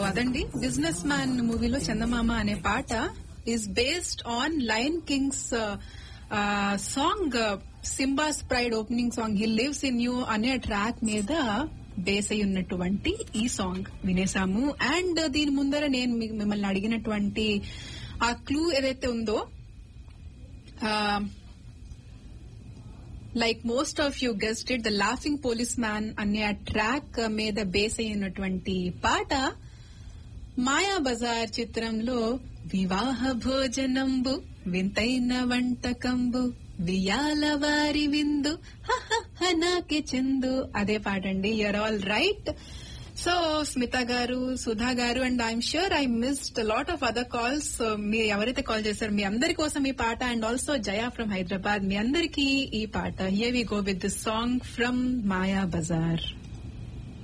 అదండి business man మూవీలో చందమామ అనే పాట is based on Lion King's song Simba's pride opening song he lives in you అనే track మీద బేస్ అయి ఉన్నటువంటి ఈ సాంగ్ వినేసాము అండ్ దీని ముందర నేను మీ- మిమ్మల్ని అడిగినటువంటి ఆ క్లూ ఏదైతే ఉందో like most of you guessed it the laughing police man అనే ఆ ట్రాక్ మీద బేస్ అయినటువంటి పాట మాయా బజార్ చిత్రంలో వివాహ భోజనంబు వింతైన వంటకంబు వియాల వారి విందు హహహ నాకే చెందు అదే పాట అండి you're all right so Smitha garu Sudha garu and I'm sure I missed lot of other calls మీరు ఎవరైతే కాల్ చేశారో మీ అందరి కోసం ఈ పాట and also Jaya from Hyderabad మీ అందరికీ ఈ పాట here we go with this song from Maya Bazar